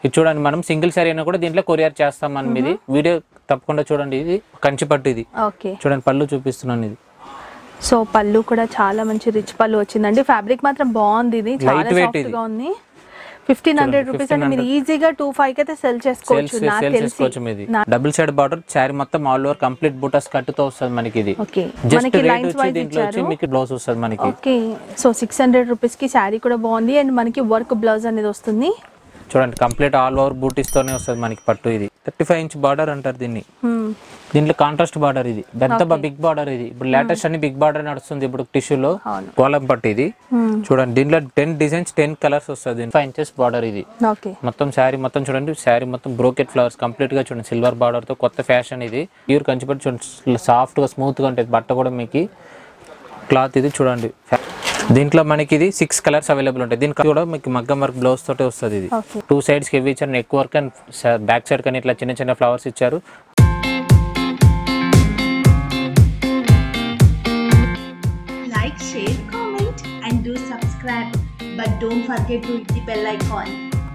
ఇది చూడండి మనం సింగిల్ సారీ అయినా కూడా దీంట్లో కొరియర్ చేస్తాం మనం ఇది వీడియో తప్పకుండా చూడండి ఇది కంచి పట్టు ఇది ఓకే చూడండి పళ్ళు చూపిస్తున్నాను ఇది సో పళ్ళు కూడా చాలా మంచి రిచ్ పళ్ళు వచ్చిందండి ఫ్యాబ్రిక్ మాత్రం బాగుంది ఇది చాలా Light weight సాఫ్ట్ ఇది. గా ఉంది ఫిఫ్టీన్ హండ్రెడ్ రూపీస్ అంటే మీరు ఈజీగా టూ ఫైవ్ కి అయితే సెల్ సేల్స్ చేసుకోవచ్చు నాకు సేల్స్ తెలిసి చేసుకోవచ్చు మీది డబుల్ సైడ్ బార్డర్ శారీ మొత్తం ఆల్ ఓవర్ కంప్లీట్ బూటాస్ కట్టుతో వస్తుంది మనకి ఇది ఓకే జస్ట్ మనకి రేట్ లైన్స్ వచ్చి వైజ్ దీంట్లో వచ్చి ఇచ్చారు మీకు బ్లౌజ్ వస్తుంది మనకి okay so six hundred rupees కి శారీ కూడా బాగుంది అండ్ మనకి వర్క్ బ్లౌజ్ అనేది వస్తుంది చూడండి కంప్లీట్ ఆల్ ఓవర్ బూటీస్ తోనే వస్తుంది మనకి పట్టు ఇది థర్టీ ఫైవ్ ఇంచ్ బార్డర్ అంటారు దీన్ని Hmm. దీంట్లో కాంట్రాస్ట్ బార్డర్ ఇది పెద్ద బిగ్ బార్డర్ ఇది ఇప్పుడు లేటెస్ట్ అన్ని బిగ్ బార్డర్ నడుస్తుంది ఇప్పుడు టిష్యూలో అవును. కోలం పట్టు ఇది Hmm. చూడండి దీంట్లో టెన్ డిజైన్స్ టెన్ కలర్స్ వస్తుంది ఫైవ్ ఇంచెస్ బార్డర్ ఇది ఓకే మొత్తం శారీ మొత్తం చూడండి శారీ మొత్తం బ్రోకెట్ ఫ్లవర్స్ కంప్లీట్ గా చూడండి సిల్వర్ బార్డర్ తో కొత్త ఫ్యాషన్ ఇది ప్యూర్ కంచిపట్టు చూడండి సాఫ్ట్ గా స్మూత్ గా ఉంటుంది బట్ట కూడా మీకు క్లాత్ ఇది చూడండి దీంట్లో మనకి ఇది సిక్స్ కలర్స్ అవైలబుల్ ఉంటాయి దీనికి కూడా మీకు మగ్గం వర్క్ బ్లౌజ్ తోటే వస్తుంది ఇది ఓకే టూ సైడ్స్ కి ఇవి ఇచ్చారు neck work and back side కానీ ఇట్లా చిన్న చిన్న ఫ్లవర్స్ ఇచ్చారు like, share, comment, and do subscribe. But don't forget to hit the bell icon.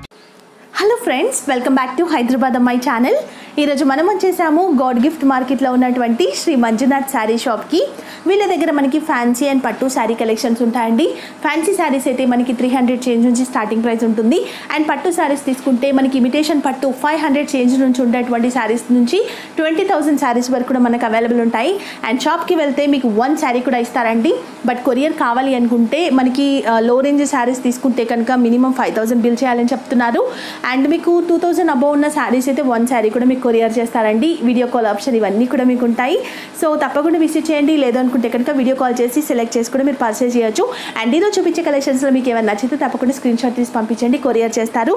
Hello friends welcome back to Hyderabad అమ్మాయి ఛానల్ ఈరోజు మనం వచ్చేసాము గాడ్ గిఫ్ట్ మార్కెట్లో ఉన్నటువంటి శ్రీ మంజునాథ్ శారీ షాప్కి వీళ్ళ దగ్గర మనకి ఫ్యాన్సీ అండ్ పట్టు శారీ కలెక్షన్స్ ఉంటాయండి ఫ్యాన్సీ శారీస్ అయితే మనకి త్రీ హండ్రెడ్ చేంజ్ నుంచి స్టార్టింగ్ ప్రైస్ ఉంటుంది అండ్ పట్టు శారీస్ తీసుకుంటే మనకి ఇమిటేషన్ పట్టు ఫైవ్ హండ్రెడ్ చేంజ్ నుంచి ఉండేటువంటి శారీస్ నుంచి ట్వంటీ థౌసండ్ శారీస్ వరకు కూడా మనకు అవైలబుల్ ఉంటాయి అండ్ షాప్కి వెళ్తే మీకు వన్ శారీ కూడా ఇస్తారండి బట్ కొరియర్ కావాలి అనుకుంటే మనకి లో రేంజ్ శారీస్ తీసుకుంటే కనుక మినిమం ఫైవ్ థౌసండ్ బిల్ చేయాలని చెప్తున్నారు అండ్ మీకు టూ థౌసండ్ అబౌవ్ ఉన్న శారీస్ అయితే వన్ శారీ కూడా మీకు కొరియర్ చేస్తారండి వీడియో కాల్ ఆప్షన్ ఇవన్నీ కూడా మీకు ఉంటాయి సో తప్పకుండా విజిట్ చేయండి లేదనుకుంటే కనుక వీడియో కాల్ చేసి సెలెక్ట్ చేసి కూడా మీరు పర్చేస్ చేయొచ్చు అండ్ ఈరోజు చూపించే కలెక్షన్స్లో మీకు ఏమైనా నచ్చితే తప్పకుండా స్క్రీన్ షాట్ తీసి పంపించండి కొరియర్ చేస్తారు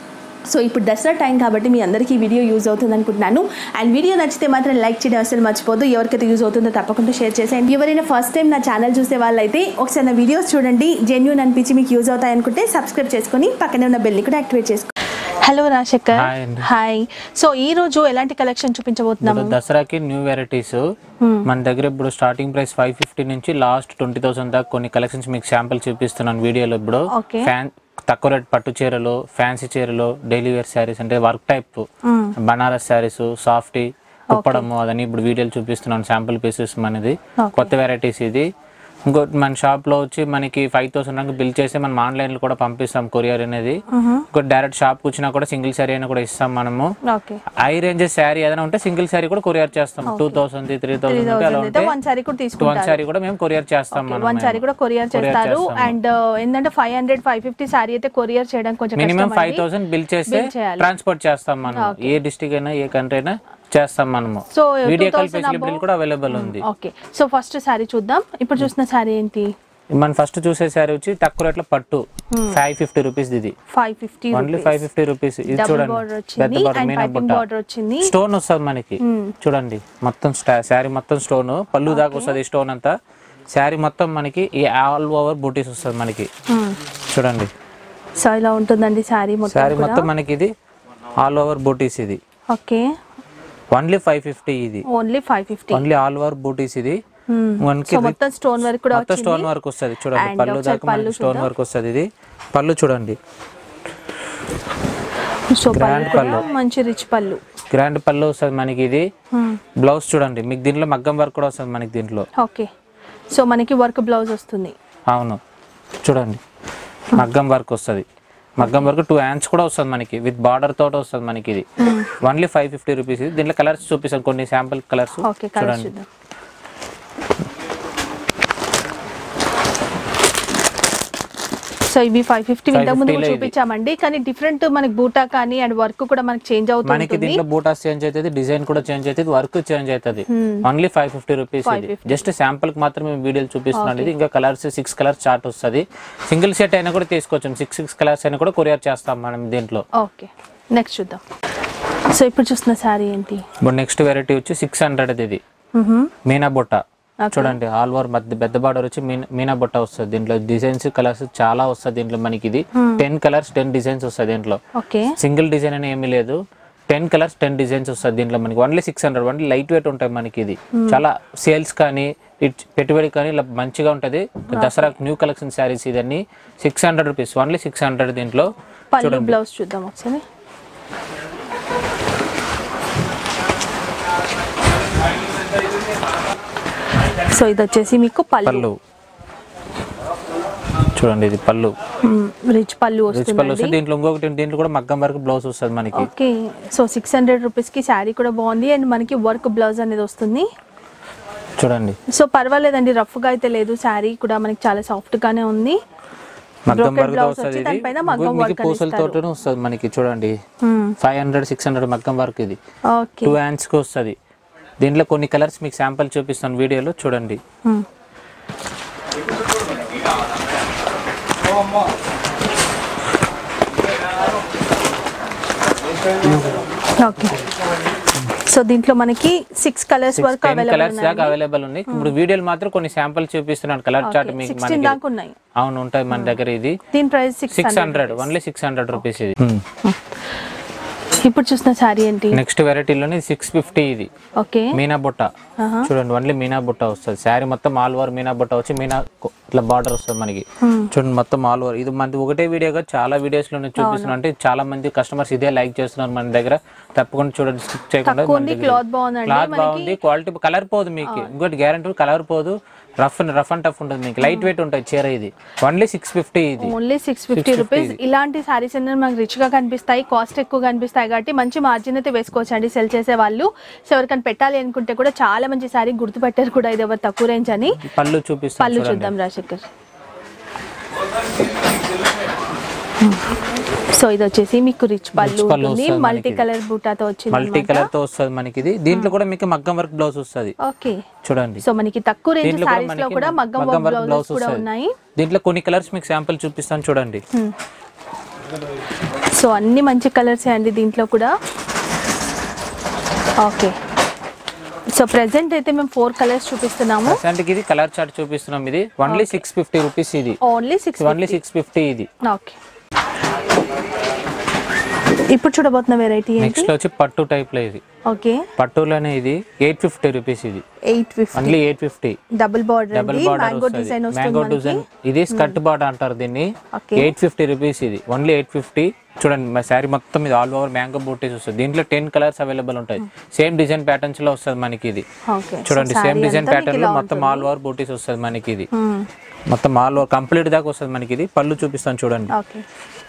సో ఇప్పుడు దసరా టైం కాబట్టి మీ అందరికీ ఈ వీడియో యూజ్ అవుతుంది అనుకుంటున్నాను అండ్ వీడియో నచ్చితే మాత్రం లైక్ చేయడం అసలు మర్చిపోదు ఎవరికైతే యూజ్ అవుతుందో తప్పకుండా షేర్ చేసేయండి ఎవరైనా ఫస్ట్ టైం నా ఛానల్ చూసే వాళ్ళైతే ఒకసారి నా వీడియోస్ చూడండి జెన్యున్ అనిపించి మీకు యూజ్ అవుతాయి అనుకుంటే సబ్స్క్రైబ్ చేసుకొని పక్కనే ఉన్న బెల్ని కూడా యాక్టివేట్ చేసుకో హలో రాజశేఖర్ Hi అండి. హాయ్ సో ఈ రోజు ఎలాంటి కలెక్షన్ చూపించబోతున్నాము ఇప్పుడు దసరాకి న్యూ వెరైటీస్ మన దగ్గర ఇప్పుడు స్టార్టింగ్ ప్రైస్ ఫైవ్ ఫిఫ్టీ నుంచి లాస్ట్ ట్వంటీ థౌసండ్ దాకా కొన్ని కలెక్షన్స్ మీకు శాంపిల్ చూపిస్తున్నాను వీడియోలో ఇప్పుడు Okay. ఫ్యాన్ తక్కువ రేట్ పట్టు చీరలు ఫ్యాన్సీ చీరలు డైలీ వేర్ శారీస్ అంటే వర్క్ టైప్ బనారస్ శారీస్ సాఫ్టీ కుప్పడము అదని ఇప్పుడు వీడియోలు చూపిస్తున్నాను శాంపుల్ పీసెస్ మనది Okay. కొత్త వెరైటీస్ ఇది ఇంకో మన షాప్ లో వచ్చి మనకి ఫైవ్ థౌసండ్ దాకా బిల్ చేస్తే మనం ఆన్లైన్ లో కూడా పంపిస్తాం కొరియర్ అనేది ఇంకో డైరెక్ట్ షాప్ వచ్చినా కూడా సింగిల్ శారీ అయినా కూడా ఇస్తాం మనము ఓకే హై రేంజ్ శారీ ఏదైనా ఉంటే సింగిల్ శారీ కూడా కొరియర్ చేస్తాం టూ థౌసండ్ త్రీ థౌసండ్ అలా అయితే ఉంటే వన్ సారీ కూడా వన్ తీసుకుంటారు శారీ కూడా మేము కొరియర్ చేస్తాం మనం వన్ సారీ కూడా కొరియర్ చేస్తారు అండ్ ఏంటంటే five hundred five fifty sari అయితే కొరియర్ చేయడం కొంచెం మినిమం కష్టం ఫైవ్ అండి. థౌసండ్ బిల్ చేస్తే Bill చేయాలి. ట్రాన్స్పోర్ట్ చేస్తాం మనం ఏ డిస్టిక్ అయినా ఏ కంట్రీ అయినా చేస్తాం మనము so video call 2000 facility above- కూడా అవైలబుల్ ఉంది ఓకే సో ఫస్ట్ సారీ చూద్దాం ఇప్పుడు చూసిన సారీ ఏంటి మనం ఫస్ట్ చూసే శారీ వచ్చి తక్కువ రేట్లో పట్టు ఫైవ్ ఫిఫ్టీ రూపీస్ ఇది five fifty only five fifty rupees ఇది డబుల్ చూడండి బార్డర్ పెద్ద వచ్చింది బార్డర్ అండ్ మీనా పైపింగ్ బుట్ట బార్డర్ వచ్చింది స్టోన్ వస్తుంది మనకి చూడండి మొత్తం శారీ మొత్తం స్టోన్ పళ్ళు దాకా వస్తుంది స్టోన్ అంతా శారీ మొత్తం మనకి ఈ ఆల్ ఓవర్ బూటీస్ వస్తుంది మనకి చూడండి సో ఇలా ఉంటుందండి సారీ మొత్తం శారీ కూడా మొత్తం మనకి ఇది ఆల్ ఓవర్ బూటీస్ ఇది ఓకే ఓన్లీ ఫైవ్ ఫిఫ్టీ ఇది only five fifty only all over బూటీస్ ఇది మనకి సో మొత్తం స్టోన్ వర్క్ కూడా మొత్తం స్టోన్ వర్క్ వస్తుంది చూడండి And పళ్ళు ఒకసారి దాకా పళ్ళు మనకి స్టోన్ వర్క్ వస్తుంది ఇది పళ్ళు చూడండి సో పళ్ళు grand కూడా మంచి రిచ్ పళ్ళు గ్రాండ్ పళ్ళు వస్తుంది మనకి ఇది బ్లౌజ్ చూడండి మీకు దీంట్లో మగ్గం వర్క్ కూడా వస్తుంది మనకి దీంట్లో ఓకే సో మనకి వర్క్ బ్లౌజ్ వస్తుంది అవును చూడండి మగ్గం వర్క్ వస్తుంది మగ్గం వర్క్ టూ హ్యాండ్స్ కూడా వస్తుంది మనకి విత్ బార్డర్ తోట వస్తుంది మనకి ఇది ఓన్లీ ఫైవ్ ఫిఫ్టీ రూపీస్ ఇది దీంట్లో కలర్స్ చూపిస్తాను కొన్ని శాంపుల్ కలర్స్ ఓకే కలర్ చూడండి చూద్దాం సో ఇవి ఫైవ్ ఫిఫ్టీ ఇంతకు ముందు 550 లో ఇది. చూపించామండి కానీ డిఫరెంట్ మనకి బూటా కానీ అండ్ వర్క్ కూడా మనకి చేంజ్ మనకి అవుతుంది దీంట్లో బూటాస్ చేంజ్ అవుతుంది డిజైన్ కూడా చేంజ్ అవుతుంది వర్క్ చేంజ్ అవుతుంది ఓన్లీ ఫైవ్ ఫిఫ్టీ రూపీస్ ఇది జస్ట్ శాంపుల్ కి మాత్రమే వీడియోలు చూపిస్తున్నాను ఇది ఇంకా కలర్స్ సిక్స్ కలర్స్ చార్ట్ వస్తుంది సింగిల్ సెట్ అయినా కూడా తీసుకోవచ్చు సిక్స్ సిక్స్ కలర్స్ అయినా కూడా కొరియర్ చేస్తాం మనం దీంట్లో ఓకే నెక్స్ట్ చూద్దాం సో ఇప్పుడు చూస్తున్న శారీ ఏంటి ఇప్పుడు నెక్స్ట్ వెరైటీ వచ్చి సిక్స్ హండ్రెడ్ ఇది మీనా బుట్ట చూడండి ఆల్ ఓవర్ మధ్య పెద్ద బార్డర్ వచ్చి మీనా మీనా బుట్ట వస్తుంది దీంట్లో డిజైన్స్ కలర్స్ చాలా వస్తుంది దీంట్లో మనకి ఇది టెన్ కలర్స్ టెన్ డిజైన్స్ వస్తుంది దీంట్లో ఓకే సింగిల్ డిజైన్ అని ఏమీ లేదు టెన్ కలర్స్ టెన్ డిజైన్స్ వస్తుంది దీంట్లో మనకి only six hundred only light weight ఉంటాయి మనకి ఇది చాలా సేల్స్ కానీ ఇట్- పెట్టుబడి కానీ ఇలా మంచిగా ఉంటుంది దసరా న్యూ కలెక్షన్ శారీస్ ఇదన్నీ six hundred rupees only six hundred దీంట్లో పళ్ళు బ్లౌజ్ చూద్దాం ఒకసారి సో ఇది వచ్చేసి మీకు పళ్ళు పళ్ళు చూడండి ఇది పళ్ళు రిచ్ పళ్ళు రిచ్ పళ్ళు వస్తుంది వస్తుంది దీంట్లో ఇంకొకటి దీంట్లో కూడా మగ్గం వరకు బ్లౌజ్ వస్తుంది మనకి ఓకే సో సిక్స్ హండ్రెడ్ రూపీస్కి శారీ కూడా బాగుంది అండ్ మనకి వర్క్ బ్లౌజ్ అనేది వస్తుంది చూడండి సో పర్వాలేదండి రఫ్గా అయితే లేదు శారీ కూడా మనకి చాలా సాఫ్ట్గానే ఉంది మగ్గం Brocade వరకు blouse వస్తుంది వచ్చి ఇది దానిపైన మగ్గం మీకు work అని పూసలతోటి వస్తుంది మనకి చూడండి ఫైవ్ హండ్రెడ్ సిక్స్ హండ్రెడ్ మగ్గం వరకు ఇది ఓకే టూ హ్యాండ్స్కి వస్తుంది దీంట్లో కొన్ని కలర్స్ మీకు శాంపుల్ చూపిస్తాను వీడియోలో చూడండి ఓకే సో దీంట్లో మనకి సిక్స్ కలర్స్ వరకు టెన్ అవైలబుల్ కలర్స్ దాకా అవైలబుల్ ఉన్నాయి ఇప్పుడు వీడియోలు మాత్రం కొన్ని శాంపుల్ చూపిస్తున్నాను కలర్ చార్ట్ మీకు సిక్స్టీన్ మనకి దాకా ఉన్నాయి అవును ఉంటుంది మన దగ్గర ఇది దీని price six six hundred only six hundred rupees ఇది ఇప్పుడు చూసిన శారీ ఏంటి నెక్స్ట్ వెరైటీలోనే సిక్స్ ఫిఫ్టీ ఇది ఓకే మీనా బుట్ట చూడండి ఓన్లీ మీనా బుట్ట వస్తుంది శారీ మొత్తం ఆల్ ఓవర్ మీనా బుట్ట వచ్చి మీనా కొ- ఇట్లా బార్డర్ వస్తుంది మనకి చూడండి మొత్తం ఆల్ ఓవర్ ఇది మనది ఒకటే వీడియోగా చాలా వీడియోస్ లోనే చూపిస్తున్నాం అంటే చాలా మంది కస్టమర్స్ ఇదే లైక్ చేస్తున్నారు మన దగ్గర తప్పకుండా చూడండి స్కిప్ చేయకుండా తక్కువ ఉంది క్లాత్ బాగుందండి క్లాత్ బాగుంది క్వాలిటీ కలర్ పోదు మీకు ఇంకోటి గ్యారంటీ కలర్ పోదు రఫ్ రఫ్ అండ్ టఫ్ ఉంటుంది మీకు లైట్ వెయిట్ ఉంటుంది చీర ఇది ఓన్లీ సిక్స్ ఫిఫ్టీ ఇది ఓన్లీ సిక్స్ ఫిఫ్టీ రూపీస్ ఇలాంటి శారీస్ అన్నీ మనకు రిచ్ గా కనిపిస్తాయి కాస్ట్ ఎక్కువ కనిపిస్తాయి కాబట్టి మంచి మార్జిన్ అయితే వేసుకోవచ్చు అండి సెల్ చేసే వాళ్ళు సో ఎవరికైనా పెట్టాలి అనుకుంటే కూడా చాలా మంచి శారీ గుర్తుపెట్టారు కూడా ఇది ఎవరు తక్కువ రేంజ్ అని పళ్ళు చూపిస్తాను పళ్ళు చూడండి చూద్దాం రాజశేఖర్ సో ఇది వచ్చేసి మీకు రిచ్ పళ్ళు పళ్ళు ఉంటుంది వస్తుంది మల్టీ మనకి. కలర్ బూటాతో వచ్చింది మల్టీ కలర్ తో వస్తుంది మనకి ఇది దీంట్లో కూడా మీకు మగ్గం వర్క్ బ్లౌజ్ వస్తుంది ఓకే చూడండి సో మనకి తక్కువ రేంజ్ దీంట్లో కూడా శారీస్ లో మనకి కూడా మగ్గం మగ్గం వర్క్ వర్క్ బ్లౌజెస్ బ్లౌజ్ కూడా వస్తుంది ఉన్నాయి దీంట్లో కొన్ని కలర్స్ మీకు శాంపుల్ చూపిస్తాను చూడండి సో అన్ని మంచి కలర్స్ అండి దీంట్లో కూడా ఓకే సో ప్రెసెంట్ అయితే మేము ఫోర్ కలర్స్ చూపిస్తున్నాము ప్రజెంట్కి ఇది కలర్ చార్ట్ చూపిస్తున్నాం ఇది ఓన్లీ సిక్స్ ఫిఫ్టీ రూపీస్ ఇది only six only six fifty ఇది ఓకే ఇప్పుడు చూడబోతున్న వెరైటీ ఏంటి నెక్స్ట్ వచ్చి పట్టు టైప్ లో ఇది ఓకే పట్టులోనే ఇది ఎయిట్ ఫిఫ్టీ రూపీస్ ఇది eight fifty only eight fifty double border double అండి బార్డర్ మ్యాంగో డిజైన్ మ్యాంగో వస్తుంది డిజైన్ ఇది స్కర్ట్ బార్డర్ అంటారు దీన్ని Okay. ఎయిట్ ఫిఫ్టీ రూపీస్ ఇది ఓన్లీ ఎయిట్ ఫిఫ్టీ చూడండి మా శారీ మొత్తం ఇది ఆల్ ఓవర్ మ్యాంగో బూటీస్ వస్తుంది దీంట్లో టెన్ కలర్స్ అవైలబుల్ ఉంటాయి సేమ్ డిజైన్ ప్యాటర్న్స్ లో వస్తుంది మనకి ఇది ఓకే చూడండి సేమ్ డిజైన్ ప్యాటర్న్ లో మొత్తం ఆల్ ఓవర్ బూటీస్ వస్తుంది మనకి ఇది మొత్తం ఆల్ ఓవర్ కంప్లీట్ దాకా వస్తుంది మనకి ఇది పళ్ళు చూపిస్తాను చూడండి ఓకే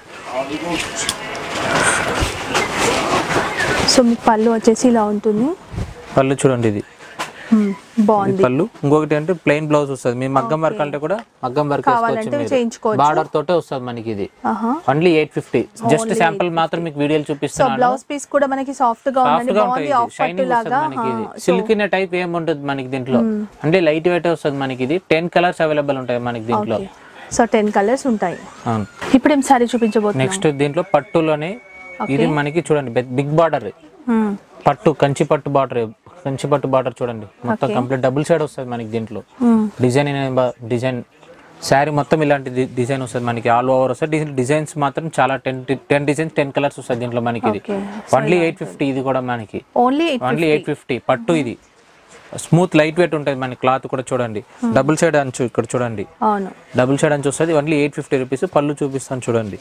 సో మీకు పళ్ళు వచ్చేసి ఇలా ఉంటుంది పళ్ళు చూడండి ఇది మ్మ్. ఇది బాగుంది పళ్ళు ఇంకొకటి అంటే ప్లెయిన్ బ్లౌజ్ వస్తుంది మీ మగ్గం వర్క్ అంటే కూడా మగ్గం వర్క్ కావాలంటే చేయించుకోవచ్చు. బార్డర్ తోటే వస్తుంది మనకి ఇది ఆహా only eight fifty just sample మాత్రం మీకు వీడియోలు సో చూపిస్తున్నాను బ్లౌజ్ పీస్ కూడా మనకి సాఫ్ట్ గా సాఫ్ట్ ఉందండి గా బాగుంది ఉంటాయి ఆఫ్ పట్టు షైనింగ్ వస్తుంది లాగా మనకి ఇది సిల్క్ టైప్ ఏం ఉంటుంది మనకి దీంట్లో అంటే లైట్ వెయిట్ వస్తుంది మనకి ఇది టెన్ కలర్స్ అవైలబుల్ ఉంటాయి మనకి దీంట్లో ఓకే సో టెన్ కలర్స్ ఉంటాయి అవును ఇప్పుడు ఏం సారీ చూపించబోతున్నాం నెక్స్ట్ దీంట్లో పట్టులోనే ఇది మనకి చూడండి బిగ్ బార్డర్ మ్మ్. పట్టు కంచి పట్టు బార్డర్ కంచి పట్టు బార్డర్ చూడండి మొత్తం కంప్లీట్ డబుల్ సైడ్ వస్తుంది మనకి దీంట్లో మ్మ్. డిజైన్ డిజైన్ శారీ మొత్తం ఇలాంటి డి- డిజైన్ వస్తుంది మనకి ఆల్ ఓవర్ వస్తుంది డిజైన్ డిజైన్స్ మాత్రం చాలా ten ten designs ten colours వస్తుంది దీంట్లో మనకి ఇది Okay. ఓన్లీ ఎయిట్ ఫిఫ్టీ ఇది కూడా మనకి only eight only eight fifty పట్టు ఇది స్మూత్ లైట్ వెయిట్ ఉంటుంది మన క్లాత్ కూడా చూడండి డబుల్ సైడ్ అంచు ఇక్కడ చూడండి అవును డబుల్ సైడ్ అంచు వస్తుంది ఓన్లీ ఎయిట్ ఫిఫ్టీ రూపీస్ పళ్ళు చూపిస్తాను చూడండి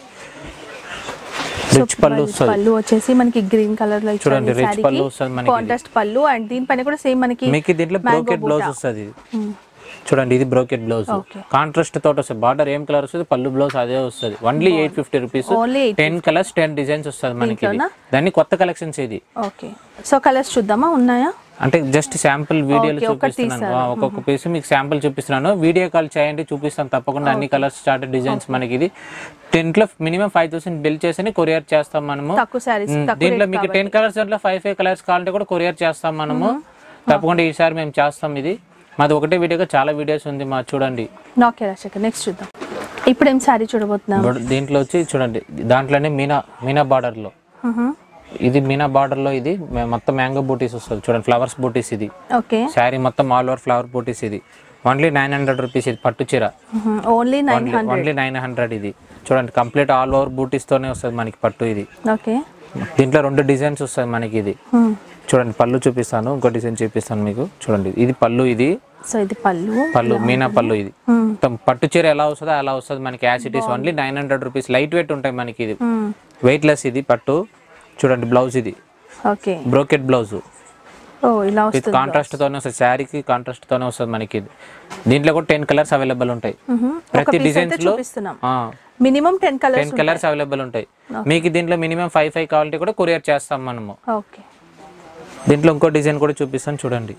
రిచ్ పళ్ళు వస్తుంది పళ్ళు వచ్చేసి మనకి గ్రీన్ కలర్ లో చూడండి, rich పళ్ళు వస్తుంది మనకి ఇది. కాంట్రాస్ట్ పళ్ళు అండ్ దీనిపైన కూడా సేమ్ మనకి మీకు దీంట్లో బ్రోకెట్ బ్లౌజ్ వస్తుంది చూడండి ఇది బ్రోకెట్ బ్లౌజ్ Okay. కాంట్రాస్ట్ తోటి వస్తుంది బార్డర్ ఏం కలర్ వస్తుంది పళ్ళు బ్లౌజ్ అదే వస్తుంది only eight fifty rupees Only ten colours ten designs వస్తుంది మనకి ఇది. దాన్ని కొత్త కలెక్షన్స్ ఇది ఓకే సో కలర్స్ చూద్దాంమా ఉన్నాయా అంటే జస్ట్ శాంపుల్ వీడియోలు Okay, ఒకటి చూపిస్తున్నాను ఆ, ఒక్కొక్క పీస్ మీకు శాంపుల్ చూపిస్తున్నాను వీడియో కాల్ చేయండి చూపిస్తాను తప్పకుండా అన్ని కలర్స్ స్టార్ట్ డిజైన్స్ మనకి ఇది టెంట్లో మినిమం ఫైవ్ థౌసండ్ బిల్ చేసి కొరియర్ చేస్తాం మనము తక్కువ శారీస్ ఉమ్, తక్కువ దీంట్లో మీకు టెన్ కలర్స్ దాంట్లో ఫైవ్ ఫైవ్ కలర్స్ కావాలంటే కూడా కొరియర్ చేస్తాం మనము తప్పకుండా ఈసారి మేము చేస్తాం ఇది మాది ఒకటే వీడియోగా చాలా వీడియోస్ ఉంది మా చూడండి ఓకే రాజశేఖర్ నెక్స్ట్ చూద్దాం ఇప్పుడు ఏం శారీ చూడబోతున్నాం బట్ దీంట్లో వచ్చి చూడండి దాంట్లోనే మీనా మీనా border లో ఇది మీనా border లో ఇది మే- మొత్తం మ్యాంగో బూటీస్ వస్తుంది చూడండి ఫ్లవర్స్ బూటీస్ ఇది ఓకే శారీ మొత్తం ఆల్ ఓవర్ ఫ్లవర్ బూటీస్ ఇది ఓన్లీ నైన్ హండ్రెడ్ రూపీస్ ఇది పట్టు చీర only nine hundred only nine hundred ఇది చూడండి కంప్లీట్ ఆల్ ఓవర్ బూటీస్ తోనే వస్తుంది మనకి పట్టు ఇది ఓకే దీంట్లో రెండు డిజైన్స్ వస్తుంది మనకి ఇది చూడండి పళ్ళు చూపిస్తాను ఇంకో డిజైన్ చూపిస్తాను మీకు చూడండి ఇది పళ్ళు ఇది సో ఇది పళ్ళు పళ్ళు మీనా పళ్ళు ఇది మొత్తం పట్టు చీర ఎలా వస్తుందో అలా వస్తుంది మనకి యాసిటీస్ only nine hundred rupees light weight ఉంటాయి మనకి ఇది వెయిట్ లెస్ ఇది పట్టు చూడండి బ్లౌజ్ ఇది ఓకే బ్రోకెట్ బ్లౌజ్ ఓ ఇలా విత్ వస్తుంది కాంట్రాస్ట్ తోనే వస్తుంది శారీకి కాంట్రాస్ట్ తోనే వస్తుంది మనకి ఇది దీంట్లో కూడా టెన్ కలర్స్ అవైలబుల్ ఉంటాయి మ్హూ. ఒక ప్రతి piece అయితే డిజైన్స్ లో చూపిస్తున్నాం minimum ten ten colours colours available ఉంటాయి మీకు దీంట్లో మినిమం ఫైవ్ ఫైవ్ కావాలంటే కూడా కొరియర్ చేస్తాం మనము ఓకే దీంట్లో ఇంకో డిజైన్ కూడా చూపిస్తాను చూడండి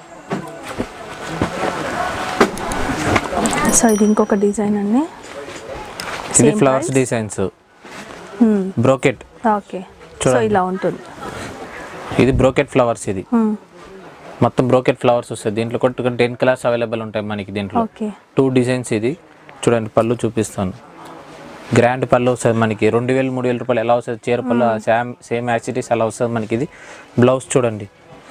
సో ఇది ఇంకొక డిజైన్ అండి ఇది flowers designs brocade okay so ఇలా ఉంటుంది ఇది బ్రోకెట్ ఫ్లవర్స్ ఇది మ్మ్. మొత్తం బ్రోకెట్ ఫ్లవర్స్ వస్తాయి దీంట్లో కూడా టెన్ కలర్స్ అవైలబుల్ ఉంటాయి మనకి దీంట్లో ఓకే టూ డిజైన్స్ ఇది చూడండి పళ్ళు చూపిస్తాను గ్రాండ్ పళ్ళు వస్తుంది మనకి రెండు వేలు మూడు వేల రూపాయలు ఎలా వస్తుంది చీర పళ్ళు సేమ్ సేమ్ యాసిటీస్ అలా వస్తుంది మనకి ఇది బ్లౌజ్ చూడండి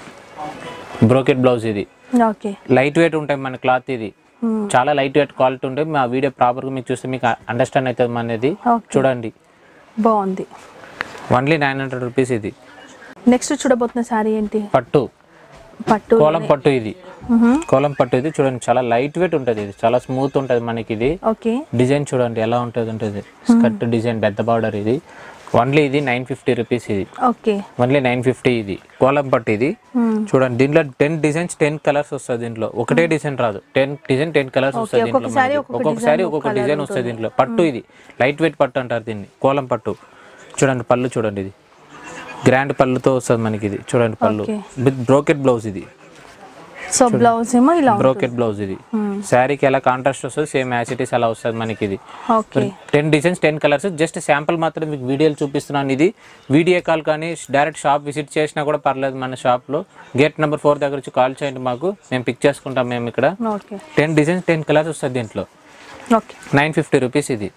బ్రోకెట్ బ్లౌజ్ ఇది ఓకే లైట్ వెయిట్ ఉంటాయి మన క్లాత్ ఇది చాలా లైట్ వెయిట్ క్వాలిటీ ఉంటాయి మా వీడియో ప్రాపర్గా మీకు చూస్తే మీకు అండర్స్టాండ్ అవుతుంది అనేది Okay. చూడండి బాగుంది ఓన్లీ నైన్ హండ్రెడ్ రూపీస్ ఇది నెక్స్ట్ చూడబోతున్న శారీ ఏంటి పట్టు పట్టు కోలం పట్టు ఇది కోలం పట్టు ఇది చూడండి చాలా లైట్ వెయిట్ ఉంటుంది ఇది చాలా స్మూత్ ఉంటుంది మనకి ఇది ఓకే డిజైన్ చూడండి ఎలా ఉంటుంది ఉంటుంది స్కర్ట్ డిజైన్ పెద్ద బార్డర్ ఇది ఓన్లీ ఇది నైన్ ఫిఫ్టీ రూపీస్ ఇది ఓకే ఓన్లీ నైన్ ఫిఫ్టీ ఇది కోలం పట్టు ఇది చూడండి దీంట్లో టెన్ డిజైన్స్ టెన్ కలర్స్ వస్తుంది దీంట్లో ఒకటే డిజైన్ రాదు టెన్ డిజైన్ టెన్ కలర్స్ వస్తుంది దీంట్లో ఒక్కొక్కసారి మనకి. ఒక్కొక్క ఒక్కొక్కసారి design, ఒక్కొక్క డిజైన్ వస్తుంది దీంట్లో పట్టు ఇది లైట్ వెయిట్ పట్టు అంటారు దీన్ని కోలం పట్టు చూడండి పళ్ళు చూడండి ఇది గ్రాండ్ పళ్ళుతో వస్తుంది మనకి ఇది చూడండి pallu Okay. With brocade blouse ఇది సో బ్లౌజ్ ఏమో ఇలా ఉంటుంది. బ్రోకెట్ బ్లౌజ్ ఇది శారీకి ఎలా కాంట్రాస్ట్ వస్తుంది సేమ్ యాసిటీస్ అలా వస్తుంది మనకి ఇది okay ten designs ten colours just sample మాత్రం మీకు వీడియోలు చూపిస్తున్నాను ఇది వీడియో కాల్ కానీ డైరెక్ట్ షాప్ విజిట్ చేసినా కూడా పర్లేదు మన షాప్లో గేట్ నెంబర్ ఫోర్ దగ్గర వచ్చి కాల్ చేయండి మాకు మేము పిక్ చేసుకుంటాం మేము ఇక్కడ okay ten designs ten colours వస్తుంది దీంట్లో ఓకే నైన్ ఫిఫ్టీ రూపీస్ ఇది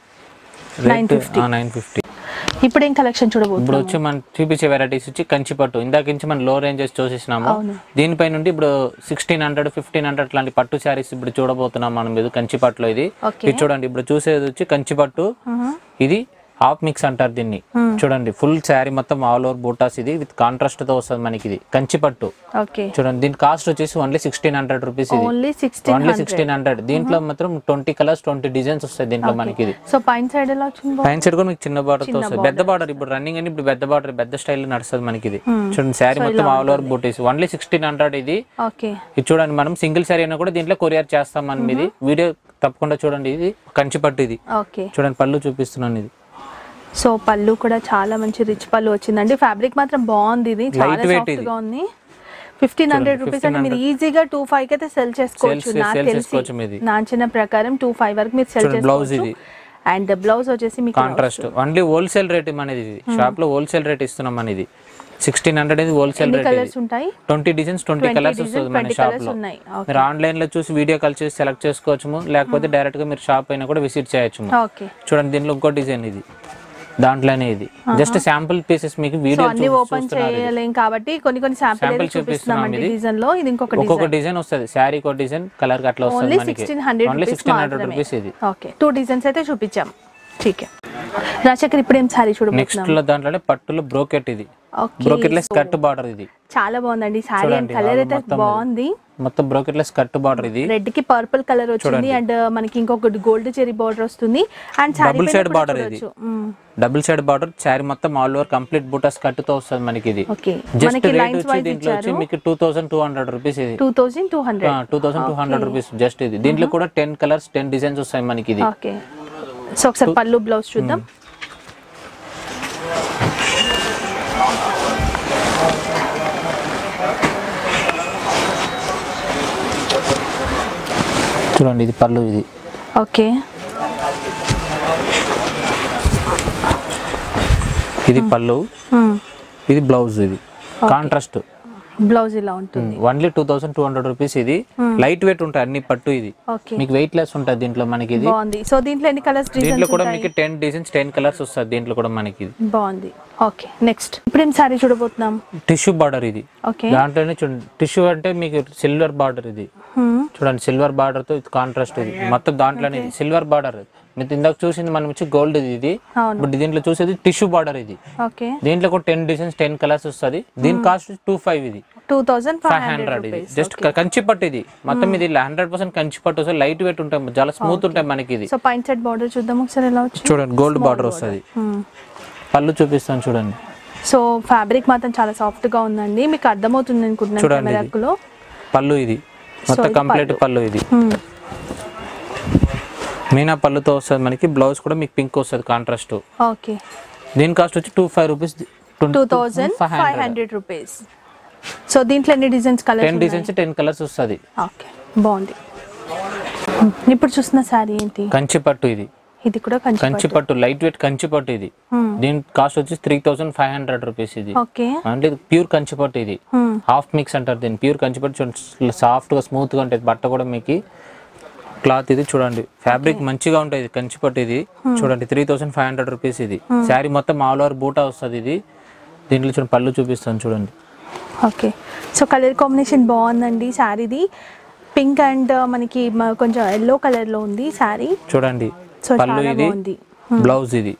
950. నైన్ ఫిఫ్టీ ఇప్పుడు ఏం కలెక్షన్ చూడబోతున్నాం ఇప్పుడు వచ్చి మనం చూపించే వెరైటీస్ వచ్చి కంచి పట్టు ఇందాక నుంచి మనం లో రేంజెస్ చూసేసినాము అవును. దీనిపై నుండి ఇప్పుడు సిక్స్టీన్ హండ్రెడ్ ఫిఫ్టీన్ హండ్రెడ్ లాంటి పట్టు శారీస్ ఇప్పుడు చూడబోతున్నాం మనం ఇది కంచి పట్టులో ఇది Okay. ఇది చూడండి ఇప్పుడు చూసేది వచ్చి కంచి పట్టు ఇది హాఫ్ మిక్స్ అంటారు దీన్ని చూడండి ఫుల్ శారీ మొత్తం ఆల్ ఓవర్ బూటాస్ ఇది విత్ కాంట్రాస్ట్ తో వస్తుంది మనకి ఇది కంచి పట్టు ఓకే చూడండి దీని కాస్ట్ వచ్చేసి ఓన్లీ సిక్స్టీన్ హండ్రెడ్ రూపీస్ ఇది only sixteen only sixteen hundred దీంట్లో మాత్రం ట్వంటీ కలర్స్ ట్వంటీ డిజైన్స్ వస్తాయి దీంట్లో మనకి ఇది సో పైన సైడ్ ఎలా వచ్చింది పైన సైడ్ కూడా మీకు చిన్న బార్డర్ తో వస్తుంది పెద్ద బార్డర్ ఇప్పుడు రన్నింగ్ అని ఇప్పుడు పెద్ద బార్డర్ పెద్ద స్టైల్ నడుస్తుంది మనకి ఇది చూడండి శారీ మొత్తం all over buttis only sixteen hundred ఇది ఓకే ఇది చూడండి మనం సింగిల్ శారీ అయినా కూడా దీంట్లో కొరియర్ చేస్తాం మనం ఇది వీడియో తప్పకుండా చూడండి ఇది కంచి పట్టు ఇది ఓకే చూడండి పళ్ళు చూపిస్తున్నాను ఇది సో పళ్ళు కూడా చాలా మంచి రిచ్ పళ్ళు వచ్చిందండి ఫ్యాబ్రిక్ మాత్రం బాగుంది ఇది చాలా Light weight సాఫ్ట్ ఇది. గా ఉంది ఫిఫ్టీన్ హండ్రెడ్ రూపీస్ అంటే మీరు ఈజీగా టూ ఫైవ్ కి అయితే సెల్ చేసుకోవచ్చు Sell- నాకు sell తెలిసి చేసుకోవచ్చు మీది. నా చిన్న ప్రకారం టూ ఫైవ్ వరకు మీరు సెల్ చూడండి, blouse చేసుకోవచ్చు ఇది. అండ్ బ్లౌజ్ వచ్చేసి మీకు కాంట్రాస్ట్ ఓన్లీ హోల్సేల్ రేట్ అనేది ఇది షాప్ లో హోల్సేల్ రేట్ ఇస్తున్నాం అనేది సిక్స్టీన్ హండ్రెడ్ ఇది హోల్సేల్ ఎన్ని రేట్ కలర్స్ ఉంటాయి twenty designs twenty 20 colours designs, వస్తుంది మన 20 షాప్ colours లో ఉన్నాయి. Okay. మీరు ఆన్లైన్ లో చూసి వీడియో కాల్ చేసి సెలెక్ట్ చేసుకోవచ్చు లేకపోతే డైరెక్ట్ గా మీరు షాప్ అయినా కూడా విజిట్ చేయొచ్చు ఓకే చూడండి దీనిలో ఇంకో డిజైన్ ఇది దాంట్లోనే ఇది జస్ట్ శాంపుల్ పీసెస్ మీకు సో వీడియో అన్ని ఓపెన్ చేయలేం కాబట్టి కొన్ని కొన్ని శాంపిల్ Sample చూపిస్తున్నాం చూపిస్తున్నాం అండి ఇది. డిజైన్ లో ఇది ఇంకొక ఒక్కొక్క డిజైన్ డిజైన్ వస్తుంది శారీ ఒక డిజైన్ కలర్ అట్లా వస్తుంది ఓన్లీ మనకి sixteen hundred only rupees sixteen hundred మాత్రమే రూపీస్ ఇది ఓకే టూ డిజైన్స్ అయితే చూపించాం ఠీక్ రాజశేఖర్ ఇప్పుడు ఏం సారీ చూడబోతున్నాం నెక్స్ట్ లో దాంట్లోనే పట్టులో బ్రోకెట్ ఇది okay brocade lace cut border ఇది చాలా బాగుందండి సారీ అండ్ చూడండి, కలర్ అది అయితే మొత్తం బాగుంది మొత్తం బ్రోకెట్ లెస్ కట్ బార్డర్ ఇది రెడ్ కి పర్పుల్ కలర్ వచ్చింది అండ్ మనకి ఇంకొకటి గోల్డ్ చెరీ బార్డర్ వస్తుంది and sari Double shade border ఇది. డబుల్ సైడ్ బార్డర్ శారీ మొత్తం ఆల్ ఓవర్ కంప్లీట్ బూటాస్ కట్తో వస్తుంది మనకి ఇది ఓకే జస్ట్ మనకి రేట్ లైన్స్ వచ్చి వైజ్ దీంట్లో వచ్చి ఇచ్చారు మీకు two thousand two hundred rupees ఇది two thousand two hundred two thousand two hundred rupees just ఇది దీంట్లో కూడా టెన్ కలర్స్ టెన్ డిజైన్స్ వస్తాయి మనకి ఇది ఓకే సో ఒకసారి పళ్ళు బ్లౌజ్ చూద్దాం చూడండి ఇది పళ్ళు ఇది ఓకే ఇది పళ్ళు ఇది బ్లౌజ్ ఇది కాంట్రాస్ట్ బ్లౌజ్ ఇలా ఉంటుంది only two thousand two hundred rupees ఇది లైట్ వెయిట్ ఉంటాయి అన్ని పట్టు ఇది ఓకే మీకు వెయిట్ లెస్ ఉంటుంది దీంట్లో మనకి ఇది బాగుంది సో దీంట్లో ఎన్ని కలర్స్ దీంట్లో డిజైన్స్ కూడా మీకు టెన్ డిజైన్స్ టెన్ కలర్స్ వస్తుంది దీంట్లో కూడా మనకి ఇది బాగుంది ఓకే నెక్స్ట్ ఇప్పుడు ఏం సారీ చూడబోతున్నాం టిష్యూ బార్డర్ ఇది ఓకే దాంట్లోనే చూడండి టిష్యూ అంటే మీకు సిల్వర్ బార్డర్ ఇది చూడండి సిల్వర్ బార్డర్ తో ఇది కాంట్రాస్ట్ ఇది మొత్తం దాంట్లోనే ఇది సిల్వర్ బార్డర్ మీరు ఇందాక చూసింది మనం వచ్చి గోల్డ్ ఇది ఇది అవును. ఇప్పుడు దీంట్లో చూసేది టిష్యూ బార్డర్ ఇది ఓకే దీంట్లో కూడా టెన్ డిజైన్స్ టెన్ కలర్స్ వస్తుంది దీని కాస్ట్ టూ ఫైవ్ ఇది two thousand five five hundred hundred ఇది జస్ట్ కంచి పట్టు ఇది మొత్తం ఇది హండ్రెడ్ పర్సెంట్ కంచి పట్టు వస్తుంది లైట్ వెయిట్ ఉంటాయి చాలా స్మూత్ ఉంటాయి మనకి ఇది సో పైన సైడ్ బార్డర్ చూద్దాం ఒకసారి ఎలా వచ్చి చూడండి గోల్డ్ బార్డర్ వస్తుంది పళ్ళు చూపిస్తాను చూడండి సో ఫ్యాబ్రిక్ మాత్రం చాలా సాఫ్ట్ గా ఉందండి మీకు అర్థమవుతుంది అనుకుంటున్నాను చూడండి ఇది. కెమెరాకులో పళ్ళు ఇది మొత్తం ఇది కంప్లీట్ పళ్ళు ఇది మీనా పళ్ళుతో వస్తుంది మనకి బ్లౌజ్ కూడా మీకు పింక్ వస్తుంది కాంట్రాస్ట్ ఓకే దీని కాస్ట్ వచ్చి two five rupees two thousand five hundred rupees so దీంట్లో ఎన్ని designs ten colours designs ten colours వస్తుంది ఓకే బాగుంది ఇప్పుడు చూస్తున్న శారీ ఏంటి కంచి పట్టు ఇది ఇది కూడా కంచి కంచి పట్టు లైట్ వెయిట్ కంచి పట్టు ఇది దీని కాస్ట్ వచ్చి three thousand five hundred rupees ఇది ఓకే అంటే ఇది ప్యూర్ కంచి పట్టు ఇది హాఫ్ మిక్స్ అంటారు దీన్ని ప్యూర్ కంచి పట్టు చూడండి సాఫ్ట్గా స్మూత్గా ఉంటుంది బట్ట కూడా మీకు క్లాత్ ఇది చూడండి ఫ్యాబ్రిక్ మంచిగా ఉంటుంది కంచి పట్టు ఇది చూడండి three thousand five hundred rupees ఇది శారీ మొత్తం ఆల్ ఓవర్ బూటా వస్తుంది ఇది దీంట్లో చూడండి పళ్ళు చూపిస్తాను చూడండి ఓకే సో కలర్ కాంబినేషన్ బాగుందండి శారీది పింక్ అండ్ మనకి మ- కొంచెం ఎల్లో కలర్లో ఉంది శారీ చూడండి సో పళ్ళు చాలా ఇది బాగుంది బ్లౌజ్ ఇది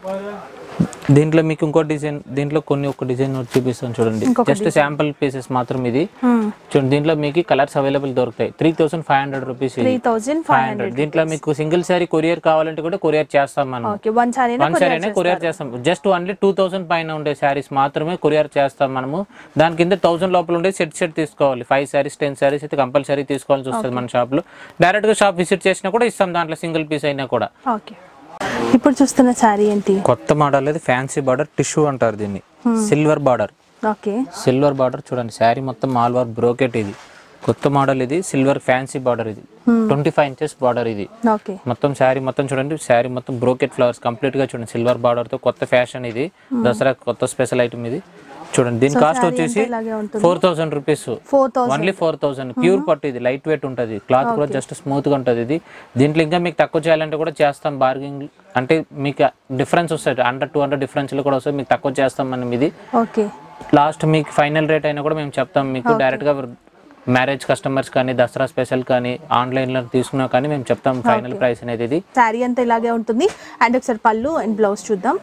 దీంట్లో మీకు ఇంకో డిజైన్ దీంట్లో కొన్ని ఒక డిజైన్ చూపిస్తాను చూడండి ఇంకొక జస్ట్ శాంపుల్ పీసెస్ మాత్రం ఇది చూడండి దీంట్లో మీకు కలర్స్ అవైలబుల్ దొరుకుతాయి three thousand five hundred rupees three thousand five five hundred hundred దీంట్లో మీకు సింగిల్ సారీ కొరియర్ కావాలంటే కూడా కొరియర్ చేస్తాం మనం okay one sari one sari అయినా కొరియర్ చేస్తాం జస్ట్ ఓన్లీ టూ థౌసండ్ పైన ఉండే శారీస్ మాత్రమే కొరియర్ చేస్తాం మనము దాని కింద థౌసండ్ లోపల ఉండే సెట్ సెట్ తీసుకోవాలి ఫైవ్ శారీస్ టెన్ శారీస్ అయితే కంపల్సరీ తీసుకోవాల్సి వస్తుంది మన షాప్ లో డైరెక్ట్ గా షాప్ విజిట్ చేసినా కూడా ఇస్తాం దాంట్లో సింగిల్ పీస్ అయినా కూడా ఓకే ఇప్పుడు చూస్తున్న శారీ ఏంటి కొత్త మోడల్ అది ఫ్యాన్సీ బార్డర్ టిష్యూ అంటారు దీన్ని silver border okay silver border చూడండి శారీ మొత్తం ఆల్ ఓవర్ బ్రోకెట్ ఇది కొత్త మోడల్ ఇది సిల్వర్ ఫ్యాన్సీ బార్డర్ ఇది ట్వంటీ ఫైవ్ ఇంచెస్ బార్డర్ ఇది ఓకే మొత్తం శారీ మొత్తం చూడండి శారీ మొత్తం బ్రోకెట్ ఫ్లవర్స్ కంప్లీట్ గా చూడండి సిల్వర్ బార్డర్ తో కొత్త ఫ్యాషన్ ఇది దసరా కొత్త స్పెషల్ ఐటమ్ ఇది చూడండి దీని కాస్ట్ saree వచ్చేసి అంతా ఇలాగే ఉంటుంది. Four thousand rupees four thousand only four thousand pure పట్టు ఇది లైట్ వెయిట్ ఉంటుంది క్లాత్ కూడా జస్ట్ స్మూత్ గా ఉంటుంది ఇది దీంట్లో ఇంకా మీకు తక్కువ చేయాలంటే కూడా చేస్తాం బార్గింగ్ అంటే మీకు డిఫరెన్స్ వస్తుంది హండ్రెడ్ టూ హండ్రెడ్ డిఫరెన్స్ కూడా వస్తుంది మీకు తక్కువ చేస్తాం మనం ఇది ఓకే లాస్ట్ మీకు ఫైనల్ రేట్ అయినా కూడా మేము చెప్తాం మీకు డైరెక్ట్ గా మ్యారేజ్ కస్టమర్స్ కానీ దసరా స్పెషల్ కానీ ఆన్లైన్ లో తీసుకున్నా కానీ మేము చెప్తాం ఫైనల్ ప్రైస్ అనేది ఇది శారీ అంతా ఇలాగే ఉంటుంది అండ్ ఒకసారి పళ్ళు అండ్ బ్లౌజ్ చూద్దాం